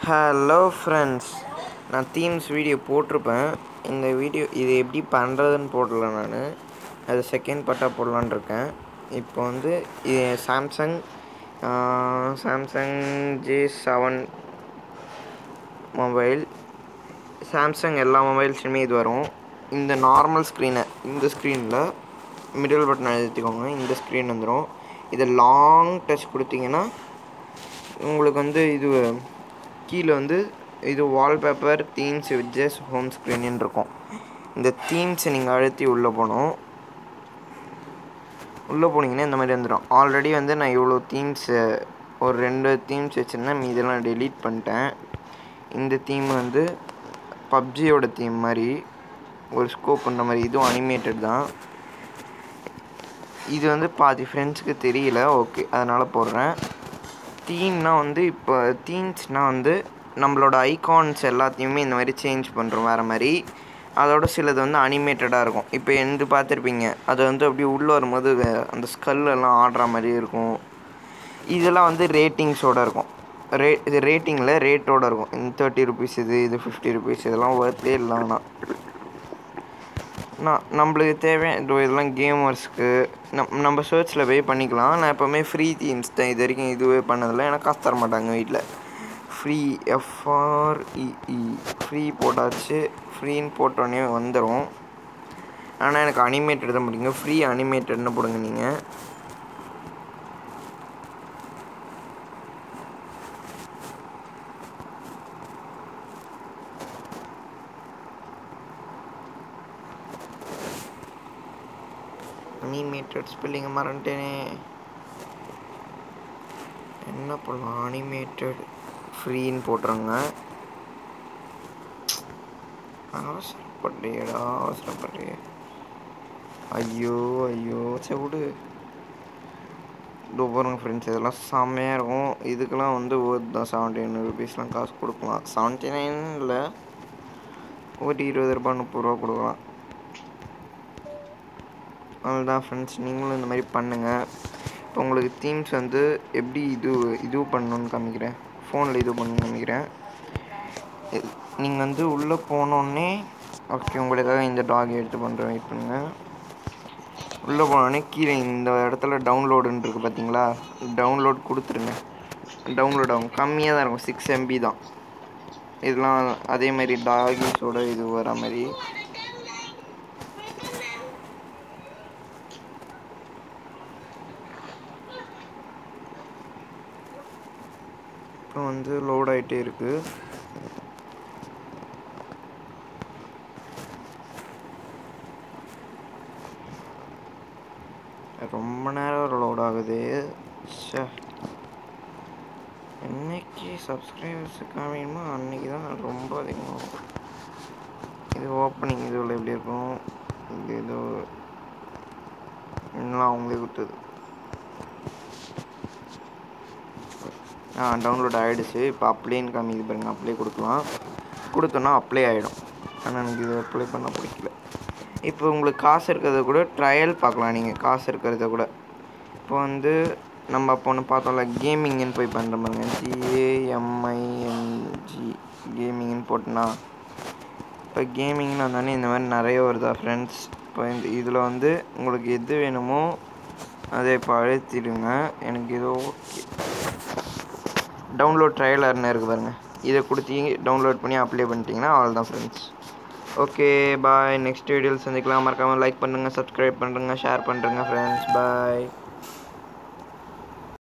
hello friends நான் themes video போட்டிருப்பேன் இந்த வீடியோ இது எப்படி பண்ணுறதுன்னு போடல நான் அது செகண்ட் பார்ட்டாக போடலான்னு இருக்கேன் இப்போ வந்து இது Samsung Samsung J seven mobile Samsung எல்லா மொபைல்ஸுமே இது வரும் இந்த நார்மல் ஸ்க்ரீனை இந்த ஸ்க்ரீனில் மிடில் பட்டன் அழுத்திக்கோங்க இந்த ஸ்க்ரீன் வந்துடும் இதை லாங் டச் கொடுத்தீங்கன்னா உங்களுக்கு வந்து இது கீழே வந்து இது வால்பேப்பர் தீம்ஸ் விட்ஜஸ் ஹோம் ஸ்க்ரீன்னு இருக்கும் இந்த தீம்ஸை நீங்கள் அழுத்தி உள்ளே போகணும் உள்ளே போனீங்கன்னா இந்த மாதிரி வந்துடும் ஆல்ரெடி வந்து நான் இவ்வளோ தீம்ஸு ஒரு ரெண்டு தீம்ஸ் வச்சுருந்தேன் மீதெல்லாம் டெலீட் பண்ணிட்டேன் இந்த தீம் வந்து பப்ஜியோட தீம் மாதிரி ஒரு ஸ்கோப் பண்ணுற மாதிரி இதுவும் அனிமேட்டட் தான் இது வந்து பாதி ஃப்ரெண்ட்ஸுக்கு தெரியல ஓகே அதனால் போடுறேன் தீம்னா வந்து இப்போ தீம்ஸ்னால் வந்து நம்மளோட ஐகான்ஸ் எல்லாத்தையுமே இந்த மாதிரி சேஞ்ச் பண்ணுறோம் வேறு மாதிரி அதோட சிலது வந்து அனிமேட்டடாக இருக்கும் இப்போ எந்த பார்த்துருப்பீங்க அது வந்து அப்படியே உள்ளே வரும்போது அந்த ஸ்கல்லெல்லாம் ஆடுற மாதிரி இருக்கும் இதெல்லாம் வந்து ரேட்டிங்ஸோடு இருக்கும் ரே இது ரேட்டிங்கில் ரேட்டோடு இருக்கும் இந்த தேர்ட்டி ருபீஸ் இது இது ஃபிஃப்டி ருபீஸ் இதெல்லாம் ஒர்த்தே இல்லைன்னா நான் நம்மளுக்கு தேவை இதெல்லாம் கேமர்ஸ்க்கு நம் நம்ம சர்ச்சில் போய் பண்ணிக்கலாம் நான் எப்போவுமே ஃப்ரீ தீம்ஸ் தான் இது வரைக்கும் இதுவே பண்ணதில்லை எனக்கு காசு தர மாட்டாங்க வீட்டில் ஃப்ரீ எஃப்ஆர்இஇ ஃப்ரீ போட்டாச்சு ஃப்ரீன்னு போட்டோடனே வந்துடும் ஆனால் எனக்கு அனிமேட்டட் தான் பிடிக்கும் ஃப்ரீ அனிமேட்டட்னு போடுங்க நீங்கள் அனிமேட்டட் ஸ்பெல்லிங்கை மறந்துட்டேனே என்ன பண்ணலாம் அனிமேட்டட் ஃப்ரீன்னு போட்டுருங்க அவசரப்பட்டியடா அவசரப்பட்டிய ஐயோ ஐயோ சரி விடு இதோ பாருங்க ஃப்ரெண்ட்ஸ் இதெல்லாம் செம்மையாக இருக்கும் இதுக்கெல்லாம் வந்து ஒர்த் தான் செவன்ட்டி நைன் ருபீஸ்லாம் காசு கொடுக்கலாம் செவன்ட்டி நைன் இல்லை ஒரு இருபது ரூபா முப்பது ரூபா கொடுக்கலாம் அதுதான் ஃப்ரெண்ட்ஸ் நீங்களும் இந்த மாதிரி பண்ணுங்கள் இப்போ உங்களுக்கு தீம்ஸ் வந்து எப்படி இது இது பண்ணணுன்னு காமிக்கிறேன் ஃபோனில் இது பண்ணணும்னு காமிக்கிறேன் நீங்கள் வந்து உள்ளே போனோடனே ஓகே உங்களுக்காக இந்த டாக் எடுத்து பண்ணுறேன் வெயிட் பண்ணுங்கள் உள்ளே போனோடனே கீழே இந்த இடத்துல டவுன்லோடுன்னு இருக்குது பார்த்தீங்களா டவுன்லோட் கொடுத்துருங்க டவுன்லோட் ஆகும் கம்மியாக தான் இருக்கும் சிக்ஸ் எம்பி தான் இதெல்லாம் அதே மாதிரி டாகிஸோட இது வர மாதிரி இப்போ வந்து லோட் ஆகிட்டே இருக்குது ரொம்ப நேரம் லோட் ஆகுது ஷே என்னைக்கு சப்ஸ்கிரைபர்ஸ் காமிக்கணுமோ அன்றைக்கி தான் ரொம்ப அதிகமாக இது ஓப்பனிங் இதுவில் எப்படி இருக்கும் இது ஏதோ இன்னும் அவங்களே விட்டது ஆ டவுன்லோட் ஆகிடுச்சு இப்போ அப்ளைன்னு காமிக்குது பாருங்கள் அப்ளை கொடுக்கலாம் கொடுத்தோன்னா அப்ளை ஆகிடும் ஆனால் எனக்கு இது அப்ளை பண்ண பிடிக்கல இப்போ உங்களுக்கு காசு இருக்கிறத கூட ட்ரையல் பார்க்கலாம் நீங்கள் காசு இருக்கிறத கூட இப்போ வந்து நம்ம அப்போ ஒன்று பார்த்தோம்ல கேமிங்னு போய் பண்ணுற பாருங்க ஜிஏஎம்ஐஎன்ஜி கேமிங்னு போட்டோன்னா இப்போ கேமிங்னு வந்தோடனே இந்த மாதிரி நிறைய வருதா ஃப்ரெண்ட்ஸ் இப்போ இந்த இதில் வந்து உங்களுக்கு எது வேணுமோ அதை இப்போ அழுத்திடுங்க எனக்கு இது ஓகே டவுன்லோட் ட்ரையலர்னு இருக்குது பாருங்கள் இதை கொடுத்தி டவுன்லோட் பண்ணி அப்ளை பண்ணிட்டீங்கன்னா அவ்வளோதான் ஃப்ரெண்ட்ஸ் ஓகே பாய் நெக்ஸ்ட் வீடியோவில் சந்திக்கலாம் மறக்காமல் லைக் பண்ணுங்கள் சப்ஸ்கிரைப் பண்ணுறங்க ஷேர் பண்ணுறங்க ஃப்ரெண்ட்ஸ் பாய்